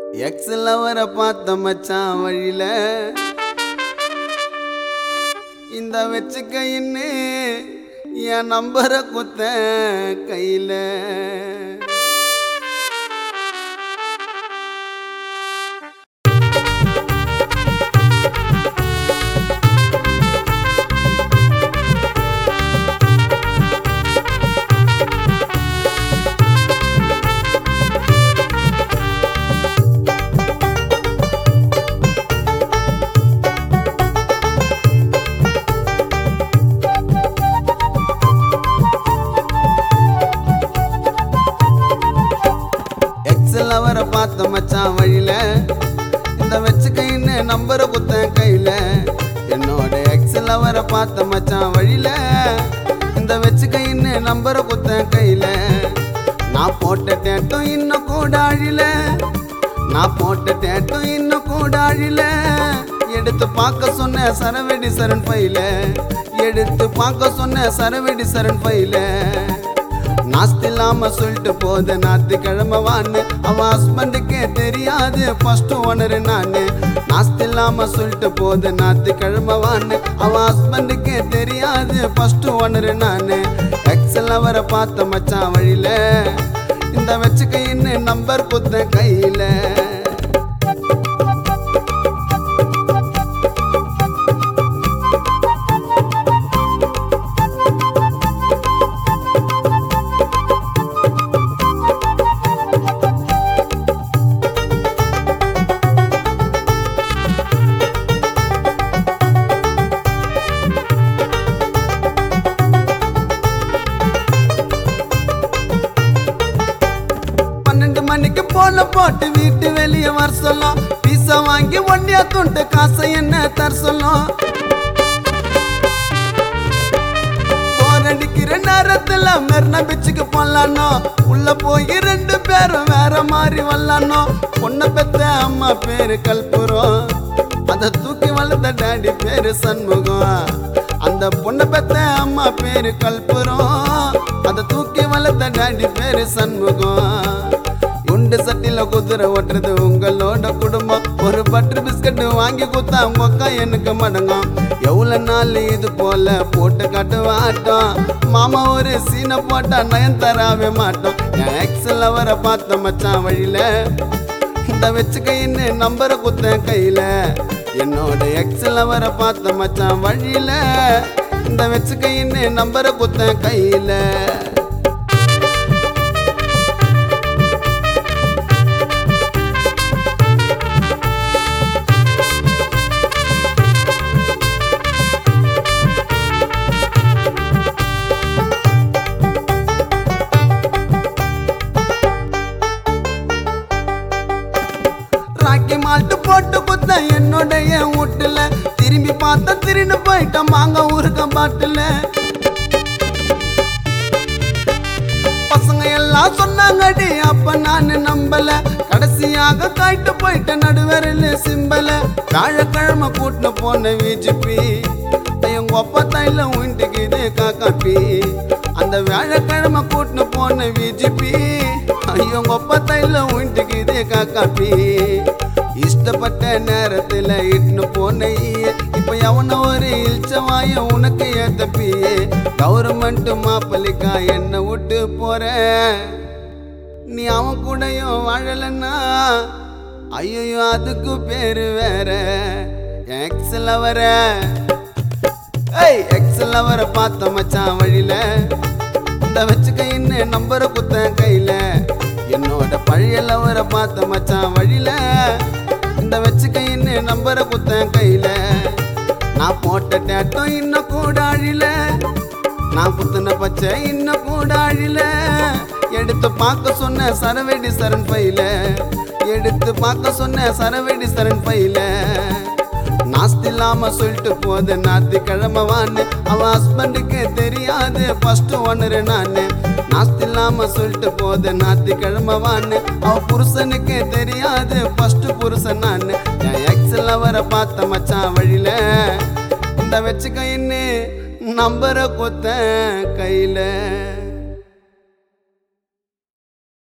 எக்ஸில் அவரை பார்த்த மச்சான் வழியில இந்த வச்சுக்கையின்னு என் நம்பரை குத்த கையில எக்ஸில் அவரை பார்த்த மச்சான் வழியில இந்த வச்சுக்கையின்னு நம்பரை குத்த கையில என்னோட எக்ஸில் அவரை பார்த்த மச்சான் வழியில இந்த வச்சுக்கையின்னு நம்பரை குத்த கையில நான் போட்ட டேட்டும் இன்னும் கூட அழில நான் போட்ட டேட்டும் இன்னும் கூட அழில எடுத்து பார்க்க சொன்ன சரவெடி சரண் பையில எடுத்து பார்க்க சொன்ன சரவெடி சரண் பையில நாஸ்தி இல்லாம சொல்லிட்டு போது ஞாயிற்றுக்கிழமை வான்னு அவன் ஹஸ்பண்டுக்கே தெரியாது ஃபர்ஸ்ட் ஓனர் நானு நாஸ்தி இல்லாம சொல்லிட்டு போது ஞாயிற்றுக்கிழமை வான்னு அவன் ஹஸ்பண்டுக்கே தெரியாது ஃபர்ஸ்ட் ஓனர் நானு எக்ஸல் அவரை பார்த்த மச்சான் வழியில இந்த வச்சுக்கையின்னு நம்பர் குத்த கையில பன்னெண்டு மணிக்கு போல போட்டு வீட்டு வெளியே வர சொல்லும் பீஸா வாங்கி ஒன்னியா துண்டு காசை என்ன தர சொல்லும் போரடிக்கிற நேரத்துல மெர்ன பிச்சுக்கு போலானோ உள்ள போய் ரெண்டு பேரும் வேற மாதிரி வரலானோ பொண்ணை பெத்த அம்மா பேரு கல்புரம் அத தூக்கி வளர்த்த டாடி பேரு சண்முகம் அந்த பொண்ணை பெத்த அம்மா பேரு கல்புரம் அத தூக்கி வளர்த்த டாடி பேரு சண்முகம் குண்டு சட்டில குதிரை ஓட்டுறது உங்களோட குடும்பம் ஒரு பட்டர் பிஸ்கட் வாங்கி கொடுத்தா மொக்கா எனக்கு மடங்கும் எவ்வளவு நாள் இது போல போட்டு காட்டுவாட்டம் மாமா ஒரு சீனை போட்டா நயன் தராவே மாட்டோம் என் எக்ஸல் அவரை பார்த்த மச்சான் வழியில இந்த வச்சுக்கைன்னு நம்பரை குத்த கையில என்னோட எக்ஸல் அவரை பார்த்த மச்சான் வழியில இந்த வச்சுக்கைன்னு நம்பரை குத்த கையில ராக்கி மால்ட்டு போட்டு குத்த என்னுடைய வீட்டுல திரும்பி பார்த்தா திருண்டு போயிட்டான் மாங்க ஊருக்க பாட்டுல பசங்க எல்லாம் சொன்னாங்கடி அப்ப நானு நம்பல கடைசியாக காய்ட்டு போயிட்ட நடுவரில் சிம்பல வியாழக்கிழமை கூட்டு போன விஜிபி எங்க ஒப்ப தைல உண்டுக்கு இது காக்காப்பி அந்த வியாழக்கிழமை கூட்டு போன விஜிபி ஐயோ ஒப்ப தைல உண்டுக்கு இது காக்காப்பி இஷ்டப்பட்ட நேரத்துல இட்டுன்னு போன ஈய. இப்ப எவன ஒரு இல்ச்சவாய உனக்கு ஏத்தப்பியே கவர்மெண்ட் மாப்பிள்ளைக்கா என்ன விட்டு போற நீ அவன் கூடயும் வாழலன்னா ஐயோ அதுக்கு பேரு வேற எக்ஸல் வர ஏய் எக்ஸல் அவரை பார்த்த மச்சான் வழியில இந்த வச்சுக்கைன்னு நம்பரை குத்த கையில என்னோட பழைய லவரை பார்த்த மச்சான் வழியில இந்த வச்சுக்கைன்னு நம்பரை குத்த கையில நான் போட்ட டேட்டும் இன்னும் கூட அழில நான் குத்துன பச்சை இன்னும் கூட அழில எடுத்து பார்க்க சொன்ன சரவெடி சரண் பையில எடுத்து பார்க்க சொன்ன சரவெடி சரண் பையில நாஸ்தி இல்லாம சொல்லிட்டு போது ஞாயிற்றுக்கிழமை வான்னு அவன் ஹஸ்பண்டுக்கு தெரியாது ஃபர்ஸ்ட் ஓனர் நானு நாஸ்தி இல்லாம சொல்லிட்டு போது ஞாயிற்றுக்கிழமை வான்னு அவ புருஷனுக்கு தெரியாது ஃபர்ஸ்ட் புருஷன் நானு என் எக்ஸல் அவரை பார்த்த மச்சான் வழியில இந்த வச்சுக்கைன்னு நம்பரை கொத்த கையில